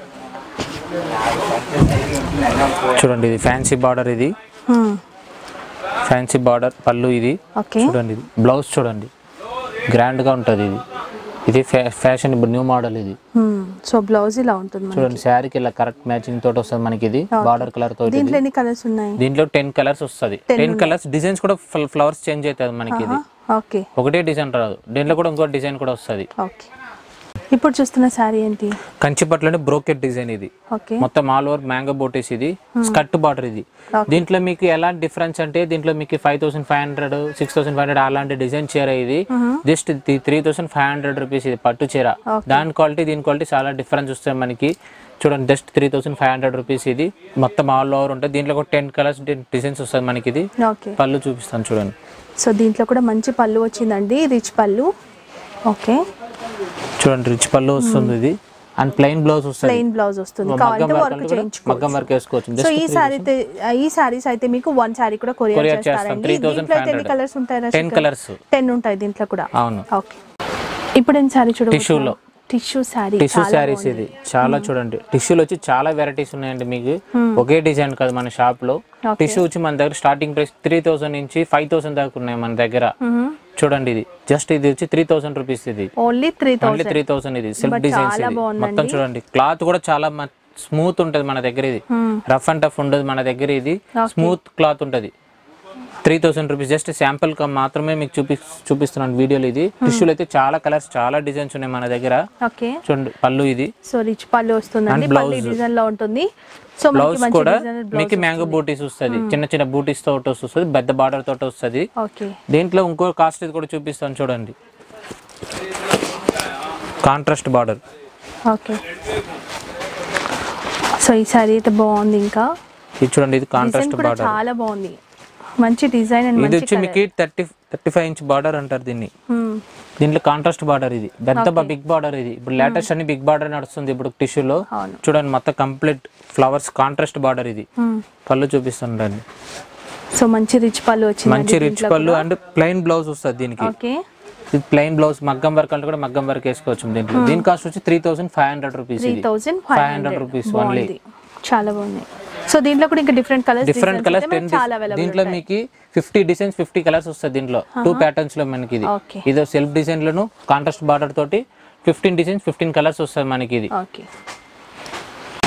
చూడండి ఇది ఫ్యాన్సీ బార్డర్ ఇది ఫ్యాన్సీ బార్డర్ పళ్ళు ఇది ఓకే చూడండి ఇది బ్లౌజ్ చూడండి గ్రాండ్ గా ఉంటుంది ఇది ఇది ఫ్యా- ఫ్యాషన్ ఇప్పుడు న్యూ మోడల్ ఇది సో బ్లౌజ్ ఇలా ఉంటుంది మనకి. చూడండి శారీకి ఇలా కరెక్ట్ మ్యాచింగ్ తోటి వస్తుంది మనకి ఇది బార్డర్ కలర్ తోటి దీంట్లో ఇది. ఎన్ని కలర్స్ ఉన్నాయి దీంట్లో టెన్ కలర్స్ వస్తుంది టెన్ కలర్స్ డిజైన్స్ కూడా ఫ్లవర్స్ చేంజ్ అవుతుంది మనకి ఇది ఓకే ఒకటే డిజైన్ రాదు దీంట్లో కూడా ఇంకో డిజైన్ కూడా వస్తుంది ఓకే ఇప్పుడు చూస్తున్న శారీ ఏంటి కంచి పట్లోనే బ్రోకెట్ డిజైన్ ఇది ఓకే మొత్తం ఆల్ ఓవర్ మ్యాంగో బోటీస్ ఇది స్కర్ట్ బార్డర్ ఇది దీంట్లో మీకు ఎలాంటి డిఫరెన్స్ అంటే దీంట్లో మీకు five thousand five hundred six thousand five hundred అలాంటి డిజైన్ చీర ఇది just three thousand five hundred rupees ఇది పట్టు చీర దాని క్వాలిటీ దీని క్వాలిటీ చాలా డిఫరెన్స్ వస్తాయి మనకి చూడండి just three thousand five hundred rupees ఇది మొత్తం ఆల్ ఓవర్ ఉంటుంది దీంట్లో కూడా టెన్ కలర్స్ డిజైన్స్ వస్తుంది మనకి ఇది ఓకే పళ్ళు చూపిస్తాను చూడండి సో దీంట్లో కూడా మంచి పళ్ళు వచ్చిందండి రిచ్ పళ్ళు ఓకే చూడండి రిచ్ పళ్ళు వస్తుంది ఇది అండ్ ప్లెయిన్ బ్లౌజ్ వస్తుంది ప్లెయిన్ బ్లౌజ్ వస్తుంది మగ్గం కావాలంటే వర్క్ వర్క్ అంటే కూడా చేయించుకోవచ్చు మగ్గం వర్క్ వేసుకోవచ్చు సో జస్ట్ ఈ సారీ ఈ సారీస్ అయితే మీకు వన్ సారీ కూడా కొరియర్ కొరియర్ చేస్తాం చేస్తారండి త్రీ థౌసండ్ దీంట్లో ఫైవ్ అయితే ఎన్ని హండ్రెడ్ కలర్స్ ఉంటాయి టెన్ కలర్స్ టెన్ ఉంటాయి దీంట్లో కూడా అవును ఓకే ఇప్పుడు ఏం సారీ చూడ టిష్యూలో టిష్యూ సారీ టిష్యూ శారీస్ ఇది చాలా చూడండి టిష్యూలో వచ్చి చాలా వెరైటీస్ ఉన్నాయండి మీకు ఒకే డిజైన్ కాదు మన షాప్ లో టిష్యూ వచ్చి మన దగ్గర స్టార్టింగ్ ప్రైస్ త్రీ థౌసండ్ నుంచి ఫైవ్ థౌసండ్ దాకా ఉన్నాయి మన దగ్గర చూడండి ఇది జస్ట్ ఇది వచ్చి త్రీ థౌసండ్ రూపీస్ ఇది only three only thousand three thousand ఇది సెల్ఫ్ But డిజైన్స్ చాలా ఇది బాగుందండి. మొత్తం చూడండి క్లాత్ కూడా చాలా స్మూత్ ఉంటది మన దగ్గర ఇది రఫ్ అండ్ టఫ్ ఉండదు మన దగ్గర ఇది స్మూత్ క్లాత్ ఉంటది three thousand rupees just sample గా మాత్రమే మీకు చూపి చూపిస్తున్నాను వీడియోలో ఇది టిష్యూలు అయితే చాలా కలర్స్ చాలా డిజైన్స్ ఉన్నాయి మన దగ్గర ఓకే చూడండి పళ్ళు ఇది సో రిచ్ పళ్ళు వస్తుందండి And పళ్ళు blouse. డిజైన్ లో ఉంటుంది సో మనకి బ్లౌజ్ మంచి కూడా డిజైన్ మీకు మ్యాంగో బూటీస్ వస్తుంది చిన్న చిన్న బూటీస్ తోటి వస్తుంది పెద్ద బార్డర్ తోటి వస్తుంది ఓకే దీంట్లో ఇంకో కాస్ట్ ఇది కూడా చూపిస్తాను చూడండి కాంట్రాస్ట్ బార్డర్ ఓకే సో ఈ సారీ అయితే బాగుంది ఇంకా ఇది చూడండి ఇది డిజైన్ కాంట్రాస్ట్ కూడా బార్డర్ చాలా బాగుంది మంచి డిజైన్ అండ్ ఇది మంచి వచ్చి మీకు thirty thirty five inch border అంటారు దీన్ని దీంట్లో కాంట్రాస్ట్ బార్డర్ ఇది పెద్ద బిగ్ బార్డర్ ఇది ఇప్పుడు లేటెస్ట్ అన్ని బిగ్ బార్డర్ నడుస్తుంది ఇప్పుడు టిష్యూలో అవును. చూడండి మొత్తం కంప్లీట్ ఫ్లవర్స్ కాంట్రాస్ట్ బార్డర్ ఇది పళ్ళు చూపిస్తుండండి సో మంచి రిచ్ పళ్ళు వచ్చింది మంచి రిచ్ పళ్ళు అండ్ ప్లెయిన్ బ్లౌజ్ వస్తుంది దీనికి ఓకే ఇది ప్లెయిన్ బ్లౌజ్ మగ్గం వర్క్ అంటే కూడా మగ్గం వర్క్ వేసుకోవచ్చు దీంట్లో దీని కాస్ట్ వచ్చి three thousand five hundred rupees three ఇది thousand five five hundred rupees only బాగుంది చాలా బాగున్నాయి సో దీంట్లో కూడా ఇంకా different colours different colours ten చాలా అవైలబుల్ దీంట్లో మీకు ఫిఫ్టీ డిజైన్స్ ఫిఫ్టీ కలర్స్ వస్తుంది దీంట్లో టూ ప్యాటర్న్స్ లో మనకి ఇది ఓకే ఇదో సెల్ఫ్ డిజైన్ లోను కాంట్రాస్ట్ బార్డర్ తోటి ఫిఫ్టీన్ డిజైన్స్ ఫిఫ్టీన్ కలర్స్ వస్తుంది మనకి ఇది ఓకే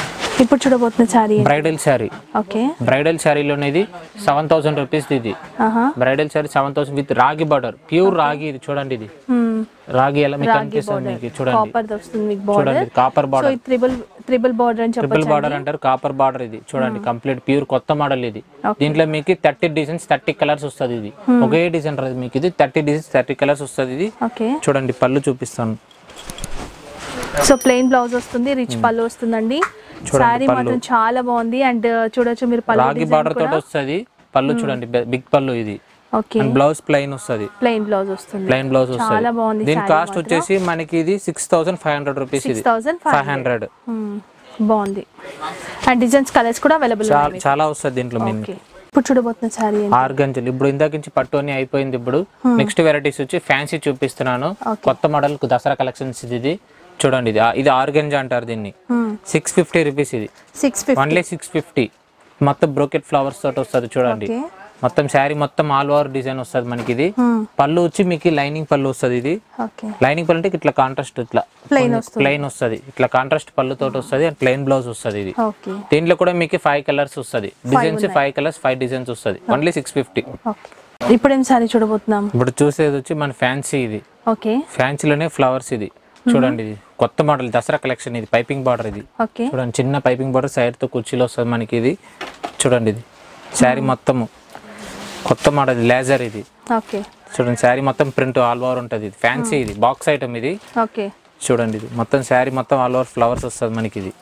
ఇప్పుడు చూడబోతున్న sari bridal sari okay bridal శారీలోనే ఇది సెవెన్ థౌసండ్ రూపీస్ ఇది ఆహా bridal sari seven thousand with రాగి బార్డర్ ప్యూర్ రాగి ఇది చూడండి ఇది రాగి ఎలా మీకు అనిపిస్తుంది మీకు చూడండి కాపర్ వస్తుంది మీకు బార్డర్ చూడండి కాపర్ సో బార్డర్ ఇది త్రిబుల్ త్రిబుల్ బార్డర్ అని ట్రిపుల్ చెప్పొచ్చు బార్డర్ అంటారు కాపర్ బార్డర్ ఇది చూడండి కంప్లీట్ ప్యూర్ కొత్త మోడల్ ఇది దీంట్లో మీకు థర్టీ డిజైన్స్ థర్టీ కలర్స్ వస్తుంది ఇది ఒకే డిజైన్ రాదు మీకు ఇది థర్టీ డిజైన్స్ థర్టీ కలర్స్ వస్తుంది ఇది ఓకే చూడండి పళ్ళు చూపిస్తాను సో ప్లెయిన్ బ్లౌజ్ వస్తుంది రిచ్ పళ్ళు వస్తుందండి శారీ మాత్రం చాలా బాగుంది అండ్ చూడొచ్చు మీరు పళ్ళు రాగి బార్డర్ తోటి వస్తుంది పళ్ళు చూడండి బిగ్ పళ్ళు ఇది ఓకే అండ్ బ్లౌజ్ ప్లెయిన్ వస్తుంది ప్లెయిన్ బ్లౌజ్ వస్తుంది ప్లెయిన్ బ్లౌజ్ చాలా వస్తుంది బాగుంది దీని కాస్ట్ వచ్చేసి మనకి ఇది six thousand five hundred rupees ఇది థౌసండ్ ఫైవ్ హండ్రెడ్ బాగుంది అండ్ డిజైన్స్ కలర్స్ కూడా అవైలబుల్ చాలా చాలా వస్తుంది దీంట్లో మీకు ఓకే ఇప్పుడు చూడబోతున్న శారీ ఆర్గంజల్ ఇప్పుడు ఇందాక నుంచి పట్టు అని అయిపోయింది ఇప్పుడు నెక్స్ట్ వెరైటీస్ వచ్చి ఫ్యాన్సీ చూపిస్తున్నాను కొత్త మోడల్ దసరా కలెక్షన్స్ ఇది ఇది చూడండి ఇది ఆ- ఇది ఆర్గంజా అంటారు దీన్ని సిక్స్ ఫిఫ్టీ రూపీస్ ఇది six fifty only six fifty మొత్తం బ్రోకెట్ ఫ్లవర్స్ తోటి వస్తుంది చూడండి ఓకే మొత్తం శారీ మొత్తం ఆల్ ఓవర్ డిజైన్ వస్తుంది మనకి ఇది పళ్ళు వచ్చి మీకు లైనింగ్ పళ్ళు వస్తుంది ఇది ఓకే లైనింగ్ పళ్ళు అంటే ఇట్లా కాంట్రాస్ట్ ఇట్లా ప్లెయిన్ వస్తుంది ప్లెయిన్ వస్తుంది ఇట్లా కాంట్రాస్ట్ పళ్ళు తోటి వస్తుంది అండ్ ప్లెయిన్ బ్లౌజ్ వస్తుంది ఇది ఓకే దీంట్లో కూడా మీకు ఫైవ్ కలర్స్ వస్తుంది designs five colours five designs వస్తుంది ఓన్లీ సిక్స్ ఫిఫ్టీ ఓకే ఇప్పుడు ఏం శారీ చూడబోతున్నాం ఇప్పుడు చూసేది వచ్చి మన ఫ్యాన్సీ ఇది ఓకే ఫ్యాన్సీలోనే ఫ్లవర్స్ ఇది చూడండి ఇది కొత్త మోడల్ దసరా కలెక్షన్ ఇది పైపింగ్ బార్డర్ ఇది ఓకే చూడండి చిన్న పైపింగ్ బార్డర్ సైడ్ తో కుర్చీలో వస్తుంది మనకి ఇది చూడండి ఇది శారీ మొత్తము కొత్త మోడల్ లేజర్ ఇది ఓకే చూడండి శారీ మొత్తం ప్రింట్ ఆల్ ఓవర్ ఉంటుంది ఇది ఫ్యాన్సీ ఇది బాక్స్ ఐటమ్ ఇది ఓకే చూడండి ఇది మొత్తం శారీ మొత్తం ఆల్ ఓవర్ ఫ్లవర్స్ వస్తుంది మనకి ఇది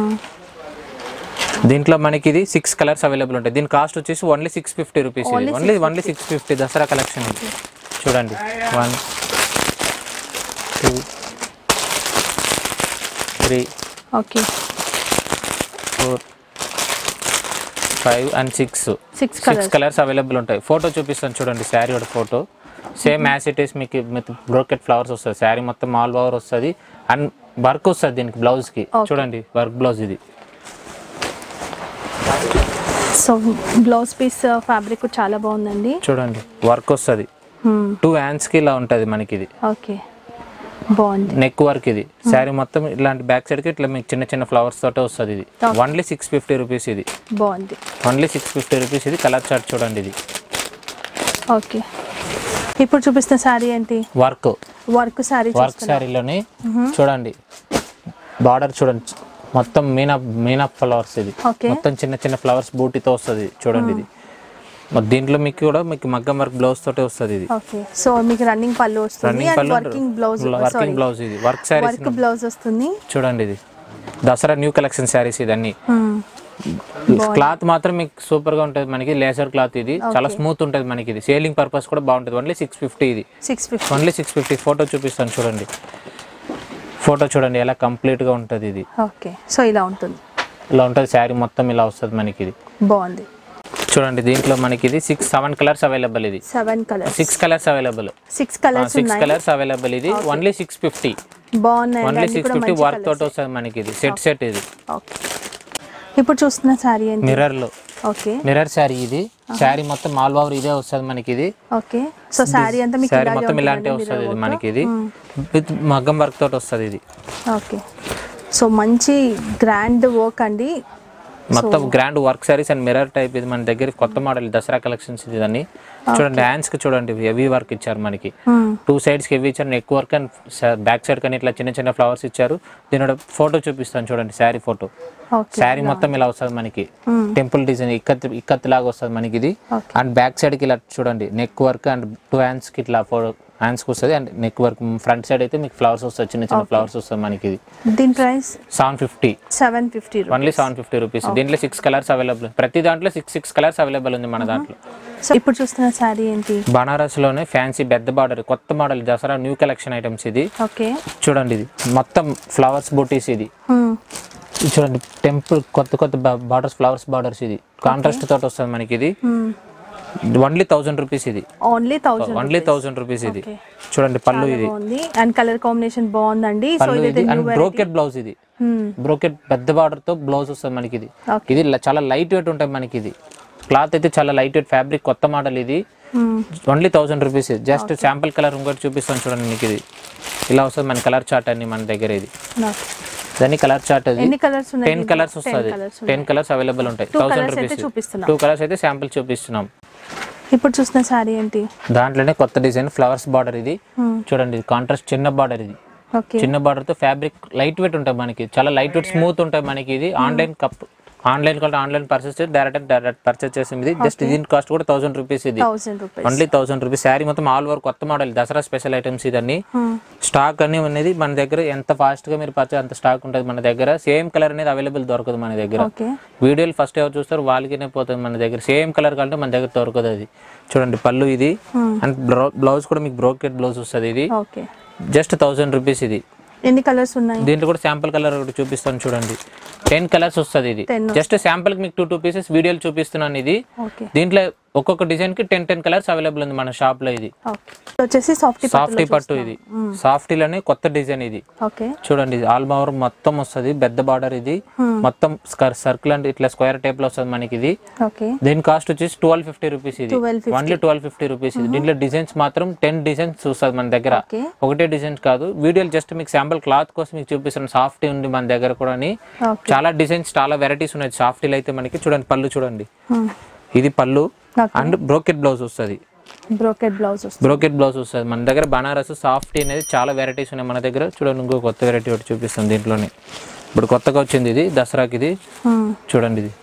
దీంట్లో మనకి ఇది సిక్స్ కలర్స్ అవైలబుల్ ఉంటాయి దీని కాస్ట్ వచ్చేసి ఓన్లీ సిక్స్ ఫిఫ్టీ రూపీస్ ఇది only only six fifty Dasara collection ఇది చూడండి one two three okay four five and six six six colours available ఉంటాయి ఫోటో చూపిస్తాను చూడండి శారీ ఒక photo same as it is మీకు విత్ బ్రోకెట్ ఫ్లవర్స్ వస్తుంది శారీ మొత్తం ఆల్ ఓవర్ వస్తుంది అండ్ వర్క్ వస్తుంది దీనికి బ్లౌజ్కి చూడండి వర్క్ బ్లౌజ్ ఇది సో బ్లౌజ్ పీస్ ఫ్యాబ్రిక్ చాలా బాగుందండి చూడండి వర్క్ వస్తుంది టూ హ్యాండ్స్కి ఇలా ఉంటుంది మనకి ఇది ఓకే బాగుంది నెక్ వర్క్ ఇది శారీ మొత్తం ఇలాంటి బ్యాక్ సైడ్కి ఇట్లా మీకు చిన్న చిన్న ఫ్లవర్స్ తోటే వస్తుంది ఇది ఓన్లీ సిక్స్ ఫిఫ్టీ రూపీస్ ఇది బాగుంది ఓన్లీ సిక్స్ ఫిఫ్టీ రూపీస్ ఇది కలర్ చార్ట్ చూడండి ఇది ఓకే ఇప్పుడు చూపిస్తున్న శారీ ఏంటి వర్క్ వర్క్ శారీ వర్క్ శారీలోని చూడండి బార్డర్ చూడండి మొత్తం మీనా మీనా ఫ్లవర్స్ ఇది ఓకే మొత్తం చిన్న చిన్న ఫ్లవర్స్ బూటీతో వస్తుంది చూడండి ఇది మరి దీంట్లో మీకు కూడా మీకు మగ్గం వర్క్ బ్లౌజ్ తోటే వస్తుంది ఇది ఓకే సో మీకు రన్నింగ్ పళ్ళు వస్తుంది running and pallu working blouse working blouse ఇది వర్క్ శారీస్ వర్క్ బ్లౌజ్ వస్తుంది చూడండి ఇది దసరా న్యూ కలెక్షన్ శారీస్ ఇదన్నీ క్లాత్ మాత్రం మీకు సూపర్ గా ఉంటుంది మనకి లేసర్ క్లాత్ ఇది చాలా స్మూత్ ఉంటుంది మనకి ఇది సేలింగ్ పర్పస్ కూడా బాగుంటుంది ఓన్లీ సిక్స్ ఫిఫ్టీ ఇది six fifty only six fifty photo చూపిస్తాను చూడండి ఫోటో చూడండి ఎలా complete గా ఉంటుంది ఇది ఓకే సో ఇలా ఉంటుంది ఇలా ఉంటుంది శారీ మొత్తం ఇలా వస్తుంది మనకి ఇది బాగుంది చూడండి దీంట్లో మనకి ఇది సిక్స్ సెవెన్ కలర్స్ అవైలబుల్ ఇది seven colours six colours available six colours six colours available ఇది ఓన్లీ సిక్స్ ఫిఫ్టీ బాగున్నాయి ఓన్లీ అన్ని సిక్స్ కూడా ఫిఫ్టీ మంచి వర్క్ తోటి వస్తుంది మనకి ఇది సెట్ సెట్ ఇది ఓకే ఇప్పుడు చూస్తున్న శారీ ఏంటి మిర్రర్ లో ఓకే మిర్రర్ శారీ ఇది శారీ మొత్తం ఆల్ ఓవర్ ఇదే వస్తుంది మనకి ఇది ఓకే సో శారీ అంతా మీకు శారీ ఇలాగే మొత్తం ఇలాంటి ఉంటుందండి వస్తుంది ఇది mirror మనకి ఇది విత్ మగ్గం వర్క్ తోటి వస్తుంది ఇది work. ఓకే సో మంచి గ్రాండ్ వర్క్ అండి మొత్తం grand work saris and mirror type ఇది మన దగ్గర కొత్త మోడల్ దసరా కలెక్షన్స్ ఇది అన్ని చూడండి హ్యాండ్స్ కి చూడండి హెవీ వర్క్ ఇచ్చారు మనకి టూ సైడ్స్ హెవీ ఇచ్చారు neck work and back side కానీ ఇట్లా చిన్న చిన్న ఫ్లవర్స్ ఇచ్చారు దీని ఫోటో చూపిస్తాను చూడండి శారీ ఫోటో ఓకే శారీ మొత్తం ఇలా వస్తుంది మనకి టెంపుల్ డిజైన్ ఇక్కత్ ఇక్కత్ లాగా వస్తుంది మనకి ఇది Okay. అండ్ బ్యాక్ సైడ్ కి ఇలా చూడండి neck work and two hands కి ఇట్లా ఫోర్ హ్యాండ్స్ కి వస్తుంది and neck work front side అయితే మీకు ఫ్లవర్స్ వస్తాయి చిన్న చిన్న ఫ్లవర్స్ వస్తుంది మనకి ఇది దీని price seven fifty seven fifty only seven fifty rupees దీంట్లో సిక్స్ కలర్స్ అవైలబుల్ ప్రతి దాంట్లో సిక్స్ సిక్స్ కలర్స్ అవైలబుల్ ఉంది మన దాంట్లో సో ఇప్పుడు చూస్తున్న శారీ ఏంటి బనారస్ లోనే ఫ్యాన్సీ పెద్ద బార్డర్ కొత్త model Dasara new collection items ఇది ఓకే చూడండి ఇది మొత్తం ఫ్లవర్స్ బూటీస్ ఇది ఇది చూడండి టెంపుల్ కొత్త కొత్త బార్డర్స్ ఫ్లవర్స్ బార్డర్స్ ఇది కాంట్రాస్ట్ తోటి వస్తుంది మనకి ఇది ఓన్లీ థౌసండ్ రూపీస్ ఇది only thousand only thousand rupees ఇది Okay. చూడండి పళ్ళు ఇది బాగుంది అండ్ కలర్ కాంబినేషన్ బాగుందండి సో పళ్ళు ఇదైతే ఇది అండ్ న్యూ బ్రోకెట్ బ్లౌజ్ ఇది బ్రోకెట్ పెద్ద బార్డర్ తో బ్లౌజ్ వస్తుంది మనకి ఇది Okay. ఇది ల- చాలా లైట్ వెయిట్ ఉంటుంది మనకి ఇది క్లాత్ అయితే చాలా లైట్ వెయిట్ ఫ్యాబ్రిక్ కొత్త మోడల్ ఇది only thousand rupees just sample colour ఇంకోటి చూపిస్తాను చూడండి మీకు ఇది ఇలా వస్తుంది మన కలర్ చార్ట్ అన్ని మన దగ్గర ఇది దాని కలర్ చార్ట్ అది ఎన్ని కలర్స్ ఉన్నాయి టెన్ కలర్స్ వస్తుంది colours టెన్ కలర్స్ అవైలబుల్ ఉంటాయి Two థౌసండ్ colours అయితే రూపీస్ చూపిస్తున్నాం. టూ కలర్స్ అయితే శాంపిల్ చూపిస్తున్నాం ఇప్పుడు చూసిన శారీ ఏంటి దాంట్లోనే కొత్త డిజైన్ ఫ్లవర్స్ బార్డర్ ఇది చూడండి ఇది కాంట్రాస్ట్ చిన్న బార్డర్ ఇది ఓకే చిన్న బార్డర్ తో ఫ్యాబ్రిక్ లైట్ వెయిట్ ఉంటాయి మనకి చాలా లైట్ వెయిట్ స్మూత్ ఉంటాయి మనకి ఇది ఆన్లైన్ కప్ ఆన్లైన్ కంటే ఆన్లైన్ పర్చేస్ చేసి డైరెక్ట్ డైరెక్ట్ పర్చేస్ చేసింది ఇది జస్ట్ దీని కాస్ట్ కూడా థౌసండ్ రూపీస్ ఇది thousand rupees only thousand rupees sari మొత్తం ఆల్ ఓవర్ కొత్త మోడల్ దసరా స్పెషల్ ఐటమ్స్ ఇదన్నీ స్టాక్ అన్ని అనేది మన దగ్గర ఎంత ఫాస్ట్ గా మీరు పర్చేస్ అంత స్టాక్ ఉంటుంది మన దగ్గర సేమ్ కలర్ అనేది అవైలబుల్ దొరకదు మన దగ్గర ఓకే వీడియోలు ఫస్ట్ ఎవరు చూస్తారు వాళ్ళకినే పోతుంది మన దగ్గర సేమ్ కలర్ కంటే మన దగ్గర దొరకదు అది చూడండి పళ్ళు ఇది అండ్ బ్లౌజ్ కూడా మీకు బ్రోకెట్ బ్లౌజ్ వస్తుంది ఇది ఓకే జస్ట్ థౌసండ్ రూపీస్ ఇది ఎన్ని కలర్స్ ఉన్నాయి దీంట్లో కూడా శాంపుల్ కలర్ ఒకటి చూపిస్తాను చూడండి టెన్ కలర్స్ వస్తుంది ఇది 10 జస్ట్ శాంపుల్ కి మీకు టూ టూ పీసెస్ వీడియోలు చూపిస్తున్నాను ఇది ఓకే దీంట్లో ఒక్కొక్క డిజైన్ కి టెన్ టెన్ కలర్స్ అవైలబుల్ ఉంది మన షాప్ లో ఇది ఓకే వచ్చేసి సాఫ్టీ సాఫ్టీ పట్టు ఇది సాఫ్టీలోనే కొత్త డిజైన్ ఇది ఓకే చూడండి ఇది ఆల్ ఓవర్ మొత్తం వస్తుంది పెద్ద బార్డర్ ఇది మొత్తం సర్కిల్ అంటే ఇట్లా స్క్వేర్ టైప్ లో వస్తుంది మనకి ఇది ఓకే దీని కాస్ట్ వచ్చేసి ట్వెల్వ్ ఫిఫ్టీ రూపీస్ ఇది 1250. ఓన్లీ ట్వెల్వ్ ఫిఫ్టీ రూపీస్ ఇది దీంట్లో డిజైన్స్ మాత్రం టెన్ డిజైన్స్ చూస్తుంది మన దగ్గర ఓకే ఒకటే డిజైన్స్ కాదు వీడియోలు జస్ట్ మీకు శాంపుల్ క్లాత్ కోసం మీకు చూపిస్తాను సాఫ్టీ ఉంది మన దగ్గర కూడా ఓకే చాలా డిజైన్స్ చాలా వెరైటీస్ ఉన్నాయి సాఫ్టీలు అయితే మనకి చూడండి పళ్ళు చూడండి ఇది పళ్ళు ఓకే అండ్ బ్రోకెట్ బ్లౌజ్ వస్తుంది బ్రోకెట్ బ్లౌజ్ వస్తుంది బ్రోకెట్ బ్లౌజ్ వస్తుంది మన దగ్గర బనారస్ సాఫ్టీ అనేది చాలా వెరైటీస్ ఉన్నాయి మన దగ్గర చూడండి ఇంకో కొత్త వెరైటీ ఒకటి చూపిస్తాం దీంట్లోనే ఇప్పుడు కొత్తగా వచ్చింది ఇది దసరాకి ఇది చూడండి ఇది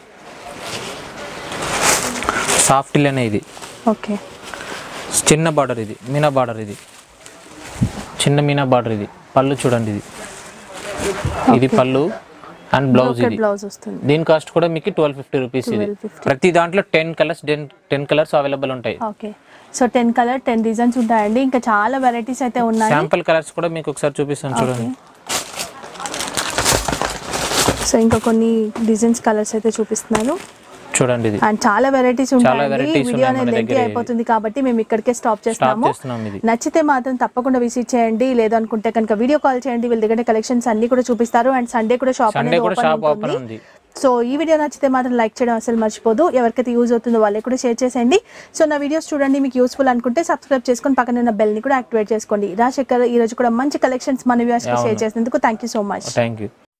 సాఫ్టీలోనే ఇది ఓకే చిన్న బార్డర్ ఇది మీనా బార్డర్ ఇది చిన్న మీనా బార్డర్ ఇది పళ్ళు చూడండి ఇది ఇది పళ్ళు అండ్ బ్లౌజ్ ఇది బ్లౌజ్ వస్తుంది దీని కాస్ట్ కూడా మీకు ట్వెల్వ్ ఫిఫ్టీ రూపీస్ ఇది 1250. ప్రతి దాంట్లో ten colours ten ten colours available ఉంటాయి okay so ten colour ten designs ఉంటాయండి ఇంకా చాలా వెరైటీస్ అయితే ఉన్నాయి శాంపుల్ కలర్స్ కూడా మీకు ఒకసారి చూపిస్తాను చూడండి సో ఇంకా కొన్ని డిజైన్స్ కలర్స్ అయితే చూపిస్తున్నారు చూడండి ఇది అండ్ చాలా వెరైటీస్ ఉంటాయండి varieties వీడియో ఉన్నాయి మన అనేది లెంతీ దగ్గర. అయిపోతుంది కాబట్టి మేము ఇక్కడికే స్టాప్ స్టాప్ చేస్తాము చేస్తున్నాం ఇది నచ్చితే మాత్రం తప్పకుండా విజిట్ చేయండి లేదనుకుంటే కనుక వీడియో కాల్ చేయండి వీళ్ళ దగ్గర కలెక్షన్స్ అన్ని కూడా చూపిస్తారు అండ్ సండే కూడా షాప్ సండే అనేది కూడా ఓపెన్ షాప్ ఓపెన్ ఉంటుంది ఉంది సో ఈ వీడియో నచ్చితే మాత్రం లైక్ చేయడం అసలు మర్చిపోదు ఎవరికైతే యూజ్ అవుతుందో వాళ్ళకి కూడా షేర్ చేసేయండి సో నా వీడియోస్ చూడండి మీకు యూస్ఫుల్ అనుకుంటే సబ్స్క్రైబ్ చేసుకొని పక్కన ఉన్న బెల్ని కూడా యాక్టివేట్ చేసుకోండి రాజశేఖర్ ఈ రోజు కూడా మంచి కలెక్షన్స్ మన వ్యూవర్స్కి షేర్ చేసినందుకు thank you so much thank you